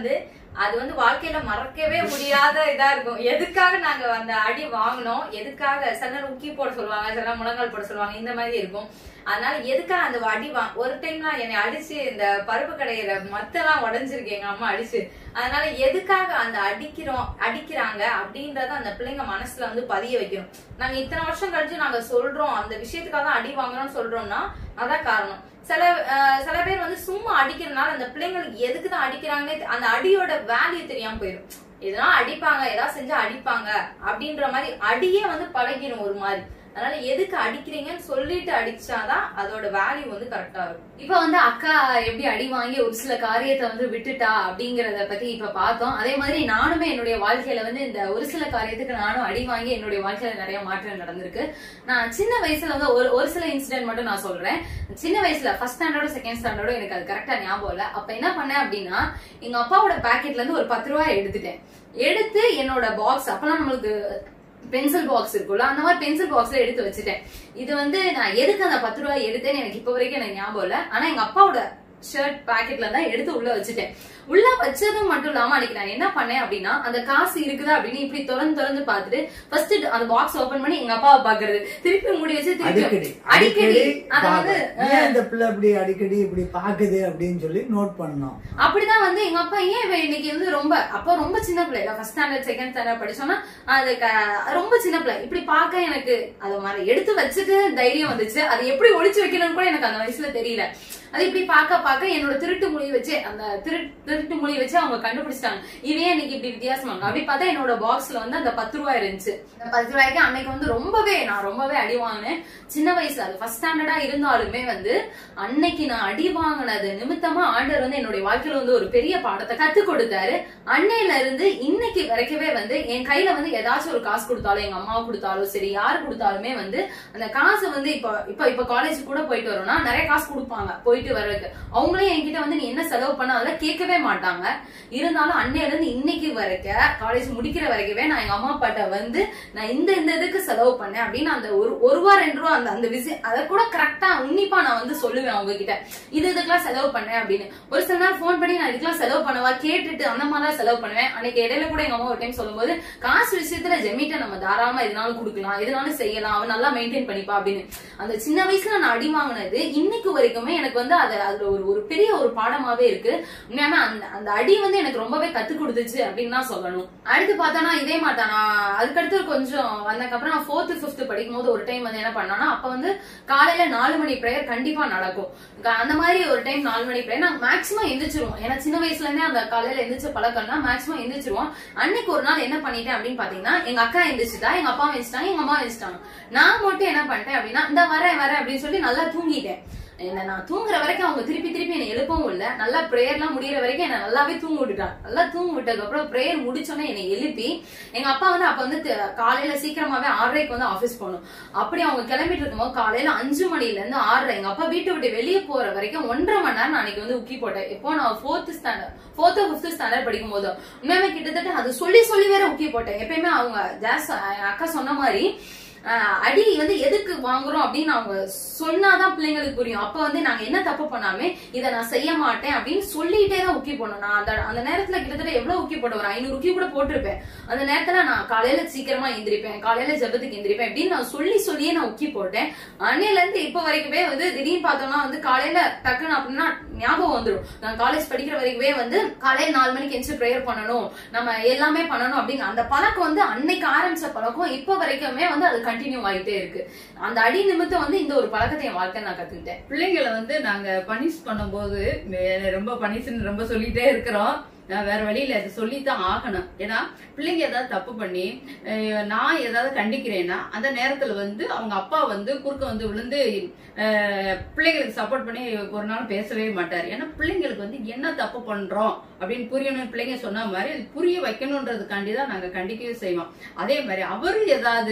அது வந்து வாழ்க்கையில மறக்கவே முடியாத இதா இருக்கும் எதுக்காக நாங்க அந்த அடி வாங்கினோம் எதுக்காக சில நேரம் உக்கி போட சொல்லுவாங்க சில நேரம் முழங்கால் போட சொல்லுவாங்க இந்த மாதிரி இருக்கும் அதனால எதுக்காக அந்த அடி வா ஒரு டைம்லாம் என்னை அடிச்சு இந்த பருப்பு கடையிற மத்தெல்லாம் உடைஞ்சிருக்கு எங்க அம்மா அடிச்சு அதனால எதுக்காக அந்த அடிக்கிறோம் அடிக்கிறாங்க அப்படின்றத அந்த பிள்ளைங்க மனசுல வந்து பதிய வைக்கணும் நாங்க இத்தனை வருஷம் கழிச்சு நாங்க சொல்றோம் அந்த விஷயத்துக்காக தான் அடி வாங்குறோம்னு சொல்றோம்னா அதான் காரணம் சில அஹ், சில பேர் வந்து சும்மா அடிக்கிறதுனால அந்த பிள்ளைங்களுக்கு எதுக்கு தான் அடிக்கிறாங்கன்னே தெ- அந்த அடியோட வேல்யூ தெரியாம போயிடும் இதெல்லாம் அடிப்பாங்க ஏதாவது செஞ்சா அடிப்பாங்க அப்படின்ற மாதிரி அடியே வந்து பழகிடும் ஒரு மாதிரி அதனால எதுக்கு அடிக்கிறீங்கன்னு சொல்லிட்டு அடிச்சாதான் அதோட வேல்யூ வந்து கரெக்டா இருக்கும் இப்ப வந்து அக்கா எப்படி அடி வாங்கி ஒரு சில காரியத்தை வந்து விட்டுட்டா அப்படிங்கறத பத்தி இப்ப பார்த்தோம் அதே மாதிரி நானுமே என்னுடைய வாழ்க்கையில வந்து இந்த ஒரு சில காரியத்துக்கு நானும் அடி வாங்கி என்னுடைய வாழ்க்கையில நிறைய மாற்றம் நடந்திருக்கு நான் சின்ன வயசுல வந்து ஒரு ஒரு சில இன்சிடென்ட் மட்டும் நான் சொல்றேன் சின்ன வயசுல ஃபர்ஸ்ட் ஸ்டாண்டர்டோ செகண்ட் ஸ்டாண்டர்டோ எனக்கு அது கரெக்டா ஞாபகம் இல்ல அப்ப என்ன பண்ணேன் அப்படின்னா எங்க அப்பாவோட பாக்கெட்ல இருந்து ஒரு பத்து ரூபாய் எடுத்துட்டேன் எடுத்து என்னோட பாக்ஸ் அப்பெல்லாம் நம்மளுக்கு பென்சில் பாக்ஸ் இருக்கும்ல அந்த மாதிரி பென்சில் பாக்ஸ்ல எடுத்து வச்சுட்டேன் இது வந்து நான் எதுக்கு அந்த பத்து ரூபாய் எடுத்தேன்னு எனக்கு இப்ப வரைக்கும் எனக்கு ஞாபகம் இல்ல ஆனா எங்க அப்பாவோட ஷர்ட் பாக்கெட்ல தான் எடுத்து உள்ள வச்சுட்டேன் உள்ள வச்சதும் மட்டும் இல்லாம அன்னைக்கு நான் என்ன பண்ணேன் அப்படின்னா அந்த காசு இருக்குதா அப்படின்னு இப்படி திறந்து திறந்து பார்த்துட்டு ஃபர்ஸ்ட் அந்த பாக்ஸ் ஓபன் பண்ணி எங்க அப்பாவை பாக்குறது திருப்பி மூடி வச்சு திருப்பி
அடிக்கடி
அடிக்கடி அத
பாப்பேன்.
வந்து
ஏன் இந்த பிள்ளை இப்படி அடிக்கடி இப்படி பாக்குது அப்படின்னு சொல்லி நோட் பண்ணோம்
அப்படிதான் வந்து எங்க அப்பா ஏன் இவ இன்னைக்கு வந்து ரொம்ப அப்போ ரொம்ப சின்ன பிள்ளை ஃபர்ஸ்ட் ஸ்டாண்டர்ட் செகண்ட் ஸ்டாண்டர்ட் படிச்சோம்னா அது க- ரொம்ப சின்ன பிள்ளை இப்படி பார்க்க எனக்கு அது மாதிரி எடுத்து வச்சுட்டு தைரியம் வந்துச்சு அது எப்படி ஒளிச்சு வைக்கணும்னு கூட எனக்கு அந்த வயசுல தெரியல அது இப்படி பார்க்க பார்க்க என்னோட திருட்டு மொழி வச்சு அந்த திரு- திருட்டு மொழி வச்சு அவங்க கண்டுபிடிச்சிட்டாங்க இவையே இன்னைக்கு இப்படி வித்தியாசமாங்க அப்படி பார்த்தா என்னோட பாக்ஸ்ல வந்து அந்த பத்து ரூபாய் இருந்துச்சு அந்த பத்து ரூபாய்க்கு அன்னைக்கு வந்து ரொம்பவே நான் ரொம்பவே அடி வாங்கினேன் சின்ன வயசுல அது ஃபர்ஸ்ட் ஸ்டாண்டர்டா இருந்தாலுமே வந்து அன்னைக்கு நான் அடி வாங்கினது நிமித்தமா ஆண்டவர் வந்து என்னுடைய வாழ்க்கையில வந்து ஒரு பெரிய பாடத்தை கத்து கொடுத்தாரு அன்னையில இருந்து இன்னைக்கு வரைக்கவே வந்து என் கையில வந்து ஏதாச்சும் ஒரு காசு கொடுத்தாலும் எங்க அம்மா கொடுத்தாலும் சரி யாரு கொடுத்தாலுமே வந்து அந்த காசு வந்து இப்ப இப்ப இப்ப காலேஜ் கூட போயிட்டு வரோம்னா நிறைய காசு கொடுப்பாங்க போயிட்டு வர்றதுக்கு அவங்களே என்கிட்ட வந்து நீ என்ன செலவு பண்ண அதெல்லாம் கேட்கவே மாட்டாங்க இருந்தாலும் அன்னையில இருந்து இன்னைக்கு வரைக்கும் காலேஜ் முடிக்கிற வரைக்கவே நான் எங்க அம்மா அப்பாட்ட வந்து நான் இந்த இந்த இதுக்கு செலவு பண்ணேன் அப்படின்னு அந்த ஒரு ஒரு ரூபா ரெண்டு ரூபா அந்த அந்த விஷயம் அதை கூட கரெக்டா உன்னிப்பா நான் வந்து சொல்லுவேன் அவங்க கிட்ட இது இதுக்கெல்லாம் செலவு பண்ணேன் அப்படின்னு ஒரு சில நேரம் ஃபோன் பண்ணி நான் இதுக்கெல்லாம் செலவு பண்ணவா கேட்டுட்டு அந்த மாதிரி தான் செலவு பண்ணுவேன் அன்னைக்கு இடையில கூட எங்க அம்மா ஒரு டைம் சொல்லும்போது காசு விஷயத்துல ஜெமிட்ட நம்ம தாராளமா எதுனாலும் கொடுக்கலாம் எதுனாலும் செய்யலாம் அவன் நல்லா மெயின்டைன் பண்ணிப்பா அப்படின்னு அந்த சின்ன வயசுல நான் அடி வாங்கினது இன்னைக்கு வரைக்குமே எனக்கு வந்து அது அதுல ஒரு ஒரு பெரிய ஒரு பாடமாவே இருக்கு உண்மையாமே அந்த அந்த அடி வந்து எனக்கு ரொம்பவே கத்து கொடுத்துச்சு அப்படின்னு தான் சொல்லணும் அடுத்து பார்த்தோன்னா இதே மாட்டா நான் அதுக்கடுத்து கொஞ்சம் வந்ததுக்கப்புறம் நான் ஃபோர்த்து ஃபிஃப்த் படிக்கும் போது ஒரு டைம் வந்து என்ன பண்ணானா அப்ப வந்து காலையில நாலு மணி ப்ரேயர் கண்டிப்பா நடக்கும் க- அந்த மாதிரி ஒரு டைம் நாலு மணி ப்ரேயர் நாங்க மேக்ஸிமம் எந்திரிச்சிருவோம் ஏன்னா சின்ன வயசுல இருந்தே அந்த காலையில எந்திரிச்ச பழக்கம்னா மேக்ஸிமம் எந்திரிச்சிருவோம் அன்னைக்கு ஒரு நாள் என்ன பண்ணிட்டேன் அப்படின்னு பாத்தீங்கன்னா எங்க அக்கா எந்திரிச்சிட்டா எங்க அப்பா எந்திரிச்சிட்டாங்க எங்க அம்மா எந்திரிச்சிட்டாங்க நான் மட்டும் என்ன பண்ணிட்டேன் அப்படின்னா இந்த வரேன் வரேன் அப்படின்னு சொல்லி நல்லா தூங்கிட்டேன் என்ன நான் தூங்குற வரைக்கும் அவங்க திருப்பி திருப்பி என்னை எழுப்பவும் இல்ல நல்லா பிரேயர்லாம் முடியற வரைக்கும் என்ன நல்லாவே தூங்க விட்டுட்டாங்க நல்லா தூங்க விட்டதுக்கு அப்புறம் பிரேயர் முடிச்சோன்னே என்னை எழுப்பி எங்க அப்பா வந்து அப்ப வந்து த- காலையில சீக்கிரமாவே ஆறரைக்கு வந்து ஆபீஸ் போகணும் அப்படி அவங்க கிளம்பிட்டு இருக்கும்போது காலையில அஞ்சு மணில இருந்து ஆறரை எங்க அப்பா வீட்டை விட்டு வெளியே போற வரைக்கும் ஒன்றரை மணி நேரம் நான் அன்னைக்கு வந்து உக்கி போட்டேன் இப்போ நான் ஃபோர்த் ஸ்டாண்டர்ட் ஃபோர்த்தோ ஃபிஃப்த் ஸ்டாண்டர்ட் படிக்கும் போது உண்மையாவே கிட்டத்தட்ட அது சொல்லி சொல்லி வேற உக்கி போட்டேன் எப்பயுமே அவங்க ஜாஸ் அக்கா சொன்ன மாதிரி ஆஹ் அடி வந்து எதுக்கு வாங்குறோம் அப்படின்னு அவங்க சொன்னாதான் பிள்ளைங்களுக்கு புரியும் அப்ப வந்து நாங்க என்ன தப்பு பண்ணாமே இதை நான் செய்ய மாட்டேன் அப்படின்னு சொல்லிட்டே தான் உக்கி போடணும் நான் அந்த அந்த நேரத்துல கிட்டத்தட்ட எவ்வளவு உக்கி போட ஒரு ஐநூறு உக்கி கூட போட்டிருப்பேன் அந்த நேரத்துல நான் காலையில சீக்கிரமா எந்திரிப்பேன் காலையில ஜெபத்துக்கு எந்திரிப்பேன் அப்படின்னு நான் சொல்லி சொல்லியே நான் உக்கி போட்டேன் அன்னையில இருந்து இப்ப வரைக்குமே வந்து திடீர்னு பார்த்தோம்னா வந்து காலையில டக்குன்னு அப்படின்னா ஞாபகம் வந்துடும் நான் காலேஜ் படிக்கிற வரைக்குமே வந்து காலையில நாலு மணிக்கு எந்திரிச்சு ப்ரேயர் பண்ணணும் நம்ம எல்லாமே பண்ணணும் அப்படிங்க அந்த பழக்கம் வந்து அன்னைக்கு ஆரம்பிச்ச பழக்கம் இப்ப வரைக்குமே வந்து அது கண்டினியூ ஆயிட்டே இருக்கு அந்த அடி நிமித்தம் வந்து இந்த ஒரு பழக்கத்தை என் வாழ்க்கை நான் கத்துக்கிட்டேன்
பிள்ளைங்களை வந்து நாங்க பனிஷ் பண்ணும்போது மே- ரொம்ப பனிஷ்னு ரொம்ப சொல்லிட்டே இருக்கிறோம் நான் வேற வழியில அது சொல்லித்தான் ஆகணும் ஏன்னா பிள்ளைங்க ஏதாவது தப்பு பண்ணி அஹ், நான் ஏதாவது கண்டிக்கிறேன்னா அந்த நேரத்துல வந்து அவங்க அப்பா வந்து குறுக்க வந்து விழுந்து அஹ், பிள்ளைங்களுக்கு சப்போர்ட் பண்ணி ஒரு நாள் பேசவே மாட்டார் ஏன்னா பிள்ளைங்களுக்கு வந்து என்ன தப்பு பண்றோம் அப்படின்னு புரியணும் பிள்ளைங்க சொன்ன மாதிரி அது புரிய வைக்கணுன்றதுக்காண்டி தான் நாங்க கண்டிக்கவே செய்வோம் அதே மாதிரி அவரு ஏதாவது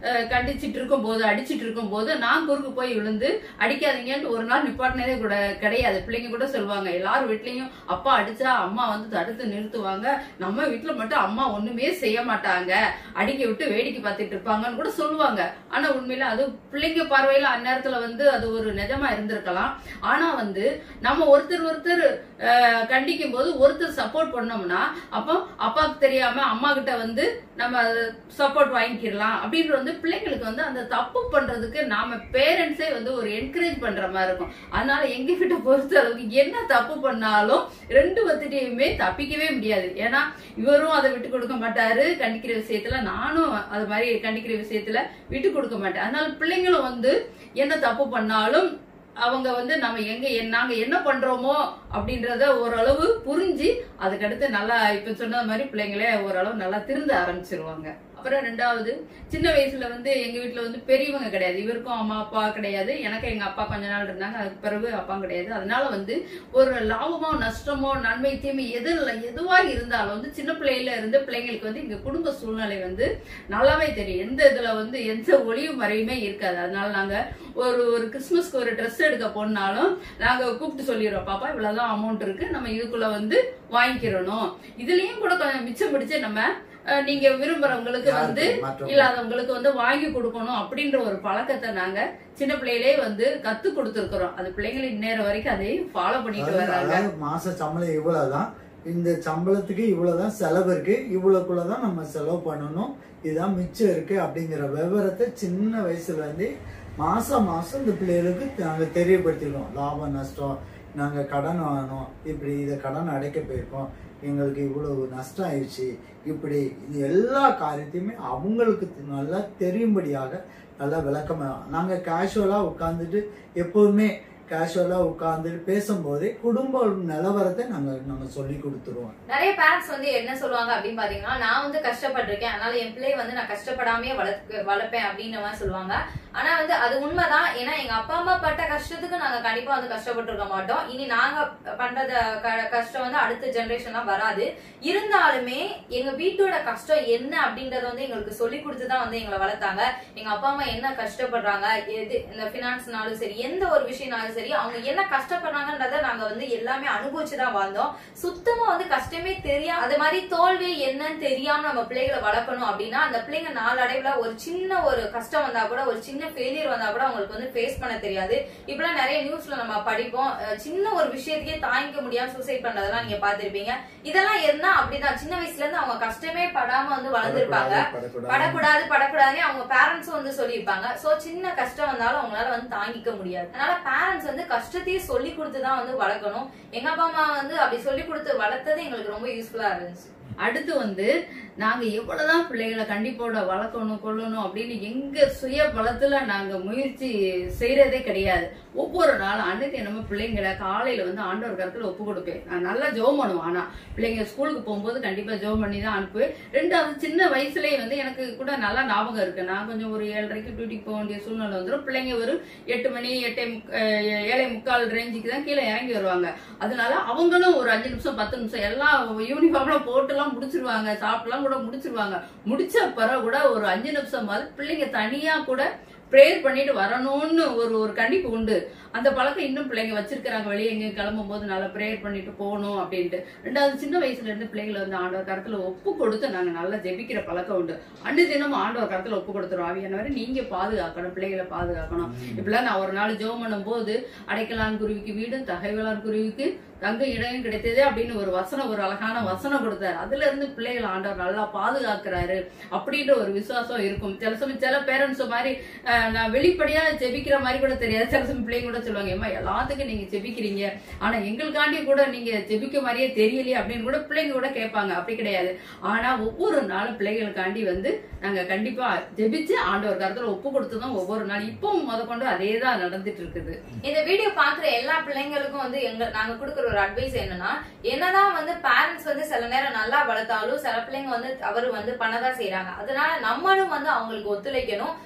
அஹ், கண்டிச்சிட்டு இருக்கும் போது அடிச்சிட்டு இருக்கும் போது நான் குறுக்கு போய் விழுந்து அடிக்காதீங்கன்னு ஒரு நாள் நிப்பாட்டினதே கூட கிடையாது பிள்ளைங்க கூட சொல்லுவாங்க எல்லாரும் வீட்லயும் அப்பா அடிச்சா அம்மா வந்து தடுத்து நிறுத்துவாங்க நம்ம வீட்டுல மட்டும் அம்மா ஒண்ணுமே செய்ய மாட்டாங்க அடிக்க விட்டு வேடிக்கை பார்த்துட்டு இருப்பாங்கன்னு கூட சொல்லுவாங்க ஆனா உண்மையில அது பிள்ளைங்க பார்வையில அந்நேரத்துல வந்து அது ஒரு நிஜமா இருந்திருக்கலாம் ஆனா வந்து நம்ம ஒருத்தர் ஒருத்தர் அஹ், கண்டிக்கும் போது ஒருத்தர் சப்போர்ட் பண்ணோம்னா அப்போ அப்பாவுக்கு தெரியாம அம்மா கிட்ட வந்து நம்ம சப்போர்ட் வாங்கிக்கிடலாம் அப்படின்ற வந்து பிள்ளைங்களுக்கு வந்து அந்த தப்பு பண்றதுக்கு நாம பேரண்ட்ஸே வந்து ஒரு என்கரேஜ் பண்ற மாதிரி இருக்கும் அதனால எங்க கிட்ட பொறுத்த அளவுக்கு என்ன தப்பு பண்ணாலும் ரெண்டு பத்திரியுமே தப்பிக்கவே முடியாது ஏன்னா இவரும் அதை விட்டு கொடுக்க மாட்டாரு கண்டிக்கிற விஷயத்துல நானும் அது மாதிரி கண்டிக்கிற விஷயத்துல விட்டு கொடுக்க மாட்டேன் அதனால பிள்ளைங்களும் வந்து என்ன தப்பு பண்ணாலும் அவங்க வந்து நம்ம எங்க என்- நாங்க என்ன பண்றோமோ அப்படின்றத ஓரளவு புரிஞ்சு அதுக்கடுத்து நல்லா இப்ப சொன்ன மாதிரி பிள்ளைங்களே ஓரளவு நல்லா திருந்த ஆரம்பிச்சிருவாங்க அப்புறம் ரெண்டாவது சின்ன வயசுல வந்து எங்க வீட்ல வந்து பெரியவங்க கிடையாது இவருக்கும் அம்மா அப்பா கிடையாது எனக்கு எங்க அப்பா கொஞ்ச நாள் இருந்தாங்க அதுக்கு பிறகு அப்பா கிடையாது அதனால வந்து ஒரு லாபமோ நஷ்டமோ நன்மை தீமை எது எதுவா இருந்தாலும் வந்து சின்ன பிள்ளையில இருந்து பிள்ளைங்களுக்கு வந்து எங்க குடும்ப சூழ்நிலை வந்து நல்லாவே தெரியும் எந்த இதுல வந்து எந்த ஒளியும் மறையுமே இருக்காது அதனால நாங்க ஒரு ஒரு கிறிஸ்மஸ்க்கு ஒரு ட்ரெஸ் எடுக்க போனாலும் நாங்க கூப்பிட்டு சொல்லிடுறோம் பாப்பா இவ்வளவுதான் அமௌண்ட் இருக்கு நம்ம இதுக்குள்ள வந்து வாங்கிக்கிறணும் இதுலயும் கூட கொஞ்சம் மிச்சம் பிடிச்சு நம்ம அஹ், நீங்க விரும்புறவங்களுக்கு வந்து
யாருக்கு? மற்றவங்க.
இல்லாதவங்களுக்கு வந்து வாங்கி கொடுக்கணும் அப்படின்ற ஒரு பழக்கத்தை நாங்க சின்ன பிள்ளையிலே வந்து கத்து கொடுத்துருக்கிறோம் அது பிள்ளைங்களை இந்நேரம் வரைக்கும் அதை ஃபாலோ பண்ணிட்டு
அதாவது
வர்றாங்க
அதாவது மாச சம்பளம் இவ்வளவுதான் இந்த சம்பளத்துக்கு இவ்வளவுதான் செலவு இருக்கு இவ்வளவுக்குள்ளதான் நம்ம செலவு பண்ணணும் இதுதான் மிச்சம் இருக்கு அப்படிங்கிற விவரத்தை சின்ன வயசுல இருந்து மாசம் மாசம் இந்த பிள்ளைகளுக்கு நாங்க தெரியப்படுத்திடுவோம் லாபம் நஷ்டம் நாங்க கடன் வாங்கினோம் இப்படி இதை கடன் அடைக்க போயிருக்கோம் எங்களுக்கு இவ்வளவு நஷ்டம் ஆயிடுச்சு இப்படி இது எல்லா காரியத்தையுமே அவங்களுக்கு நல்லா தெரியும்படியாக நல்லா விளக்கமா நாங்க கேஷுவலா உட்கார்ந்துட்டு எப்போதுமே கேஷுவலா உட்கார்ந்துட்டு பேசும்போதே குடும்ப நிலவரத்தை நாங்க நாங்க சொல்லி கொடுத்துருவோம்
நிறைய பேரண்ட்ஸ் வந்து என்ன சொல்லுவாங்க அப்படின்னு பாத்தீங்கன்னா நான் வந்து கஷ்டப்பட்டிருக்கேன் அதனால என் பிள்ளைய வந்து நான் கஷ்டப்படாமே வளர்க்க வளர்ப்பேன் அப்படின்னு மாதிரி சொல்லுவாங்க ஆனா வந்து அது உண்மைதான் ஏன்னா எங்க அப்பா அம்மா பட்ட கஷ்டத்துக்கு நாங்க கண்டிப்பா வந்து கஷ்டப்பட்டிருக்க மாட்டோம் இனி நாங்க பண்றத க- கஷ்டம் வந்து அடுத்த ஜெனரேஷன்லாம் வராது இருந்தாலுமே எங்க வீட்டோட கஷ்டம் என்ன அப்படின்றத வந்து எங்களுக்கு சொல்லி கொடுத்து தான் வந்து எங்களை வளர்த்தாங்க எங்க அப்பா அம்மா என்ன கஷ்டப்படுறாங்க எது இந்த பினான்ஸ்னாலும் சரி எந்த ஒரு விஷயம்னாலும் சரி அவங்க என்ன கஷ்டப்படுறாங்கன்றத நாங்க வந்து எல்லாமே அனுபவிச்சு தான் வாழ்ந்தோம் சுத்தமா வந்து கஷ்டமே தெரியாம அது மாதிரி தோல்வி என்னன்னு தெரியாம நம்ம பிள்ளைகளை வளர்க்கணும் அப்படின்னா அந்த பிள்ளைங்க நாளடைவுல ஒரு சின்ன ஒரு கஷ்டம் வந்தா கூட ஒரு சின்ன ஃபெயிலியர் வந்தா கூட அவங்களுக்கு வந்து ஃபேஸ் பண்ண தெரியாது இப்பெல்லாம் நிறைய நியூஸ்ல நம்ம படிப்போம் அஹ் சின்ன ஒரு விஷயத்துக்கே தாங்கிக்க முடியாம சூசைட் பண்றதெல்லாம் நீங்க பாத்திருப்பீங்க இதெல்லாம் இருந்தா அப்படிதான் சின்ன வயசுல இருந்து அவங்க கஷ்டமே படாம வந்து வளர்ந்துருப்பாங்க
படக்கூடாது
படக்கூடாது படக்கூடாதுன்னு அவங்க பேரண்ட்ஸ் வந்து சொல்லியிருப்பாங்க சோ சின்ன கஷ்டம் வந்தாலும் அவங்களால வந்து தாங்கிக்க முடியாது அதனால பேரண்ட்ஸ் வந்து கஷ்டத்தையே சொல்லி கொடுத்து தான் வந்து வளர்க்கணும் எங்க அப்பா அம்மா வந்து அப்படி சொல்லி கொடுத்து வளர்த்தது எங்களுக்கு ரொம்ப யூஸ்ஃபுல்லா இருந்துச்சு
அடுத்து வந்து நாங்க எவ்வளவுதான் பிள்ளைகளை கண்டிப்போட வளர்க்கணும் கொள்ளணும் அப்படின்னு எங்க சுய பலத்துல நாங்க முயற்சி செய்யறதே கிடையாது ஒவ்வொரு நாளும் அன்னைக்கு நம்ம பிள்ளைங்களை காலையில வந்து ஆண்டவர் கருத்துல ஒப்பு கொடுப்பேன் நான் நல்லா ஜோம் பண்ணுவேன் ஆனா பிள்ளைங்க ஸ்கூலுக்கு போகும்போது கண்டிப்பா ஜோம் பண்ணி தான் அனுப்புவேன் ரெண்டாவது சின்ன வயசுலயே வந்து எனக்கு கூட நல்லா ஞாபகம் இருக்கு நான் கொஞ்சம் ஒரு ஏழரைக்கு டியூட்டிக்கு போக வேண்டிய சூழ்நிலை வந்துடும் பிள்ளைங்க ஒரு எட்டு மணி எட்டே முக்க- அஹ் ஏழே முக்கால் ரேஞ்சுக்கு தான் கீழே இறங்கி வருவாங்க அதனால அவங்களும் ஒரு அஞ்சு நிமிஷம் பத்து நிமிஷம் எல்லாம் யூனிஃபார்ம்லாம் போட்டுலாம் முடிச்சிருவாங்க சாப்பிட்டுலாம் கூட முடிச்சிருவாங்க முடிச்ச பிறகு கூட ஒரு அஞ்சு நிமிஷம் பிள்ளைங்க தனியா கூட ப்ரேயர் பண்ணிட்டு வரணும்னு ஒரு ஒரு கண்டிப்பு உண்டு அந்த பழக்கம் இன்னும் பிள்ளைங்க வச்சிருக்கிறாங்க வெளியே எங்கேயும் கிளம்பும் போது நல்லா ப்ரேயர் பண்ணிட்டு போகணும் அப்படின்ட்டு ரெண்டாவது சின்ன வயசுல இருந்து பிள்ளைங்களை வந்து ஆண்டவர் கரத்துல ஒப்பு கொடுத்து நாங்க நல்லா ஜெபிக்கிற பழக்கம் உண்டு அண்டு தினமும் ஆண்டவர் கரத்துல ஒப்பு கொடுத்துருவோம் ஆவியானவரை நீங்க பாதுகாக்கணும் பிள்ளைகளை பாதுகாக்கணும் இப்பெல்லாம் நான் ஒரு நாள் ஜெபம் பண்ணும் போது அடைக்கலான் குருவிக்கு வீடும் தகைவலான் குருவிக்கு தங்க இடம் கிடைத்தது அப்படின்னு ஒரு வசனம் ஒரு அழகான வசனம் கொடுத்தாரு அதுல இருந்து பிள்ளைகளை ஆண்டவர் நல்லா பாதுகாக்கிறாரு அப்படின்ற ஒரு விசுவாசம் இருக்கும் சில சமயம் சில பேரண்ட்ஸ் மாதிரி அஹ், நான் வெளிப்படையா ஜெபிக்கிற மாதிரி கூட தெரியாது சில சமயம் பிள்ளைங்க கூட சொல்லுவாங்க ஏமா எல்லாத்துக்கும் நீங்க ஜெபிக்கிறீங்க ஆனா எங்களுக்காண்டி கூட நீங்க ஜெபிக்க மாதிரியே தெரியலையே அப்படின்னு கூட பிள்ளைங்க கூட கேட்பாங்க அப்படி கிடையாது ஆனா ஒவ்வொரு நாளும் பிள்ளைகளுக்காண்டி வந்து நாங்க கண்டிப்பா ஜெபிச்சு ஆண்டவர் கருத்துல ஒப்பு கொடுத்து தான் ஒவ்வொரு நாள் இப்பவும் முத கொண்டு அதே தான் நடந்துட்டு இருக்குது
இந்த வீடியோ பாக்குற எல்லா பிள்ளைங்களுக்கும் வந்து எங்க நாங்க கொடுக்குற ஒரு அட்வைஸ் என்னன்னா என்னதான் வந்து பேரண்ட்ஸ் வந்து சில நேரம் நல்லா வளர்த்தாலும் சில பிள்ளைங்க வந்து தவறு வந்து பண்ணதான் செய்யறாங்க அதனால நம்மளும் வந்து அவங்களுக்கு ஒத்துழைக்கணும்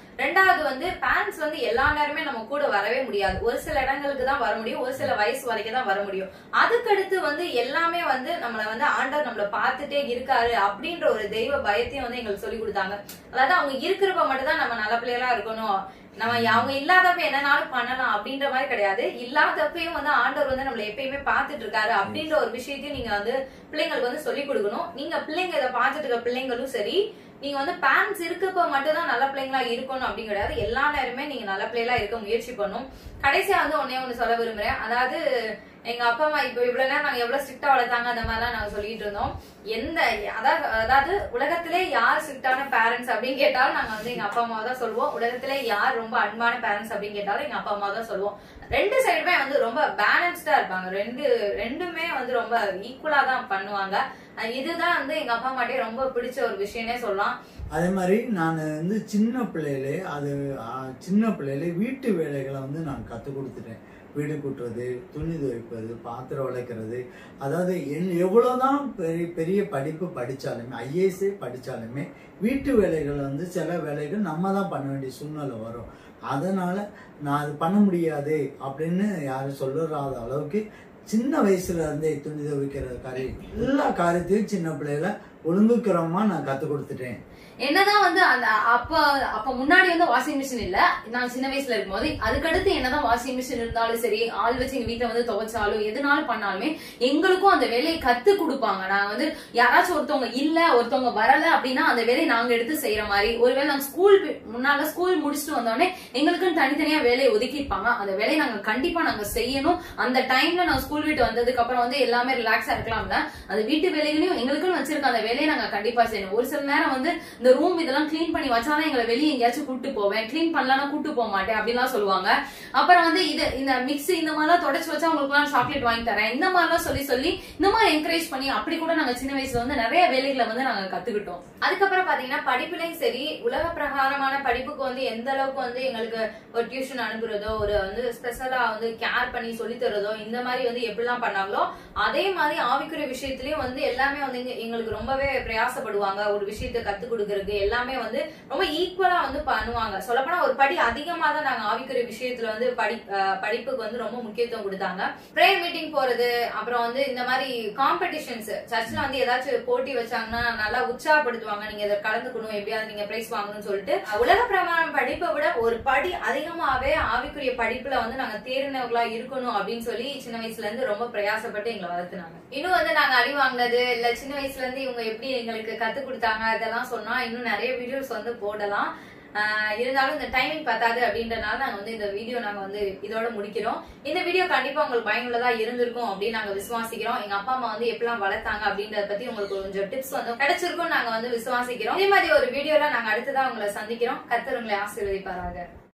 ரெண்டாவது வந்து பேரண்ட்ஸ் வந்து எல்லா நேரமே நம்ம கூட வரவே முடியாது ஒரு சில இடங்களுக்கு தான் வர முடியும் ஒரு சில வயசு வரைக்கும் தான் வர முடியும் அதுக்கடுத்து வந்து எல்லாமே வந்து நம்மள வந்து ஆண்டவர் நம்மள பார்த்துட்டே இருக்காரு அப்படின்ற ஒரு தெய்வ பயத்தையும் வந்து எங்களுக்கு சொல்லி கொடுத்தாங்க அதாவது அவங்க இருக்கிறப்ப மட்டும் தான் நம்ம நல்ல பிள்ளைகளா இருக்கணும் நம்ம அவங்க இல்லாதப்ப என்னனாலும் பண்ணலாம் அப்படின்ற மாதிரி கிடையாது இல்லாதப்பையும் வந்து ஆண்டவர் வந்து நம்மள எப்பயுமே பார்த்துட்டு இருக்காரு அப்படின்ற ஒரு விஷயத்தையும் நீங்க வந்து பிள்ளைங்களுக்கு வந்து சொல்லி கொடுக்கணும் நீங்க பிள்ளைங்க இதை பார்த்துட்டு இருக்க பிள்ளைங்களும் சரி நீங்க வந்து பேரண்ட்ஸ் இருக்கப்ப மட்டும் தான் நல்ல பிள்ளைங்களா இருக்கணும் அப்படின்னு கிடையாது எல்லா நேரமே நீங்க நல்ல பிள்ளைகளா இருக்க முயற்சி பண்ணும் கடைசியா வந்து ஒன்னே ஒண்ணு சொல்ல விரும்புறேன் அதாவது எங்க அப்பா அம்மா இப்ப இவ்வளவு நேரம் நாங்க எவ்வளவு ஸ்ட்ரிக்டா வளர்த்தாங்க அந்த மாதிரிலாம் நாங்க சொல்லிட்டு இருந்தோம் எந்த அதாவது அதாவது உலகத்திலே யார் ஸ்ட்ரிக்டான பேரண்ட்ஸ் அப்படின்னு கேட்டாலும் நாங்க வந்து எங்க அப்பா அம்மாவை தான் சொல்லுவோம் உலகத்திலே யார் ரொம்ப அன்பான பேரண்ட்ஸ் அப்படின்னு கேட்டாலும் எங்க அப்பா அம்மா தான் சொல்லுவோம் ரெண்டு சைடுமே வந்து ரொம்ப பேலன்ஸ்டா இருப்பாங்க ரெண்டு ரெண்டுமே வந்து ரொம்ப ஈக்குவலா தான் பண்ணுவாங்க அஹ் இதுதான் வந்து எங்க அப்பா அம்மாட்டே ரொம்ப பிடிச்ச ஒரு விஷயம்னே சொல்லலாம்
அதே மாதிரி நான் வந்து சின்ன பிள்ளையிலே அது ஆ, சின்ன பிள்ளையிலே வீட்டு வேலைகளை வந்து நான் கற்றுக் கொடுத்துட்டேன் வீடு கூட்டுறது துணி துவைப்பது பாத்திரம் உடைக்கிறது அதாவது என் எவ்வளோதான் பெரிய பெரிய படிப்பு படித்தாலுமே ஐஏஎஸ்ஸே படித்தாலுமே வீட்டு வேலைகள் வந்து சில வேலைகள் நம்ம தான் பண்ண வேண்டிய சூழ்நிலை வரும் அதனால நான் அது பண்ண முடியாது அப்படின்னு யாரும் சொல்லுறாத அளவுக்கு சின்ன வயசுல இருந்தே துணி துவைக்கிற காரியம் எல்லா காரியத்தையும் சின்ன பிள்ளையில ஒழுங்குக்கிறமா நான் கற்றுக் கொடுத்துட்டேன்
என்னதான் வந்து அந்த அப்ப அப்ப முன்னாடி வந்து வாஷிங் மிஷின் இல்ல நான் சின்ன வயசுல இருக்கும்போது அதுக்கடுத்து என்னதான் வாஷிங் மிஷின் இருந்தாலும் சரி ஆள் வச்சு எங்க வீட்டுல வந்து துவைச்சாலும் எதுனாலும் பண்ணாலுமே எங்களுக்கும் அந்த வேலையை கத்து கொடுப்பாங்க நாங்க வந்து யாராச்சும் ஒருத்தவங்க இல்ல ஒருத்தவங்க வரல அப்படின்னா அந்த வேலையை நாங்க எடுத்து செய்யற மாதிரி ஒருவேளை நாங்க ஸ்கூல் முன்னால ஸ்கூல் முடிச்சுட்டு வந்தோடனே எங்களுக்குன்னு தனித்தனியா வேலையை ஒதுக்கிப்பாங்க அந்த வேலையை நாங்க கண்டிப்பா நாங்க செய்யணும் அந்த டைம்ல நான் ஸ்கூல் விட்டு வந்ததுக்கு அப்புறம் வந்து எல்லாமே ரிலாக்ஸா இருக்கலாம்ல அது வீட்டு வேலைகளையும் எங்களுக்குன்னு வச்சிருக்க அந்த வேலையை நாங்க கண்டிப்பா செய்யணும் ஒரு சில நேரம் வந்து இந்த ரூம் இதெல்லாம் க்ளீன் பண்ணி வச்சாதான் எங்களை வெளியே எங்கேயாச்சும் கூட்டு போவேன் க்ளீன் பண்ணலன்னா கூட்டு போக மாட்டேன் அப்படின்லாம் சொல்லுவாங்க அப்புறம் வந்து இது இந்த மிக்ஸி இந்த மாதிரிலாம் தொடச்சு வச்சா உங்களுக்கு சாக்லேட் வாங்கி தரேன் இந்த மாதிரிலாம் சொல்லி சொல்லி இந்த மாதிரி என்கரேஜ் பண்ணி அப்படி கூட நாங்க சின்ன வயசுல வந்து நிறைய வேலைகளை வந்து நாங்க கத்துக்கிட்டோம் அதுக்கப்புறம் பாத்தீங்கன்னா படிப்புலயும் சரி உலக பிரகாரமான படிப்புக்கு வந்து எந்த அளவுக்கு வந்து எங்களுக்கு ஒரு டியூஷன் அனுப்புறதோ ஒரு வந்து ஸ்பெஷலா வந்து கேர் பண்ணி சொல்லி தரதோ இந்த மாதிரி வந்து எப்படிலாம் பண்ணாங்களோ அதே மாதிரி ஆவிக்குரிய விஷயத்திலயும் வந்து எல்லாமே வந்து எங்க- எங்களுக்கு ரொம்பவே பிரயாசப்படுவாங்க ஒரு விஷயத்தை கத்து கொடுக்கறதுக்கு எல்லாமே வந்து ரொம்ப ஈக்குவலா வந்து பண்ணுவாங்க சொல்லப்போனா ஒரு படி அதிகமா தான் நாங்க ஆவிக்குரிய விஷயத்துல வந்து படி அஹ் படிப்புக்கு வந்து ரொம்ப முக்கியத்துவம் கொடுத்தாங்க ப்ரேயர் மீட்டிங் போறது அப்புறம் வந்து இந்த மாதிரி காம்படிஷன்ஸ் சர்ச்ல வந்து ஏதாச்சும் போட்டி வச்சாங்கன்னா நல்லா உற்சாகப்படுத்துவாங்க நீங்க இதை கலந்துக்கணும் எப்படியாவது நீங்க பிரைஸ் வாங்கணும்னு சொல்லிட்டு உலக பிரமாணம் படிப்பை விட ஒரு படி அதிகமாவே ஆவிக்குரிய படிப்புல வந்து நாங்க தேர்ந்தவர்களா இருக்கணும் அப்படின்னு சொல்லி சின்ன வயசுல இருந்து ரொம்ப பிரயாசப்பட்டு எங்களை வளர்த்துனாங்க இன்னும் வந்து நாங்க அடி வாங்கினது இல்ல சின்ன வயசுல இருந்து இவங்க எப்படி எங்களுக்கு கத்து கொடுத்தாங்க அதெல்லாம் சொன்னா இன்னும் நிறைய வீடியோஸ் வந்து போடலாம் ஆஹ் இருந்தாலும் இந்த டைமிங் பத்தாது அப்படின்றனால நாங்க வந்து இந்த வீடியோ நாங்க வந்து இதோட முடிக்கிறோம் இந்த வீடியோ கண்டிப்பா உங்களுக்கு பயனுள்ளதா இருந்திருக்கும் அப்படின்னு நாங்க விசுவாசிக்கிறோம் எங்க அப்பா அம்மா வந்து எப்படிலாம் வளர்த்தாங்க அப்படின்றத பத்தி உங்களுக்கு கொஞ்சம் டிப்ஸ் வந்து கிடைச்சிருக்கும் நாங்க வந்து விசுவாசிக்கிறோம் இதே மாதிரி ஒரு வீடியோல நாங்க அடுத்ததா உங்களை சந்திக்கிறோம் கத்தர் உங்களை ஆசீர்வதிப்பாராக